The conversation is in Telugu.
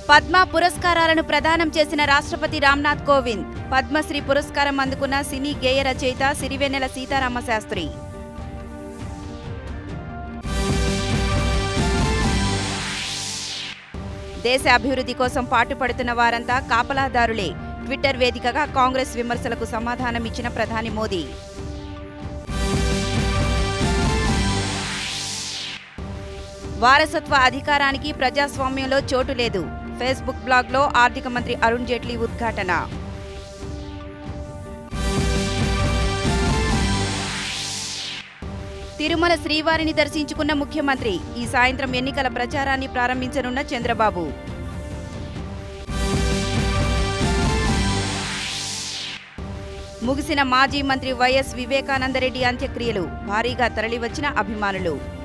పద్మ పురస్కారాలను ప్రదానం చేసిన రాష్ట్రపతి రామ్నాథ్ కోవింద్ పద్మశ్రీ పురస్కారం అందుకున్న సినీ గేయ రచయిత సిరివెన్నెల సీతారామ శాస్త్రి దేశ అభివృద్ధి కోసం పాటుపడుతున్న వారంతా కాపలాదారులే ట్విట్టర్ వేదికగా కాంగ్రెస్ విమర్శలకు సమాధానం ఇచ్చిన ప్రధాని మోదీ వారసత్వ అధికారానికి ప్రజాస్వామ్యంలో చోటు లేదు ఫేస్బుక్ బ్లాగ్లో ఆర్థిక మంత్రి అరుణ్ జైట్లీ ఉద్ఘాటన తిరుమల శ్రీవారిని దర్శించుకున్న ముఖ్యమంత్రి ఈ సాయంత్రం ఎన్నికల ప్రచారాన్ని ప్రారంభించనున్న చంద్రబాబు ముగిసిన మాజీ మంత్రి వైఎస్ వివేకానందరెడ్డి అంత్యక్రియలు భారీగా తరలివచ్చిన అభిమానులు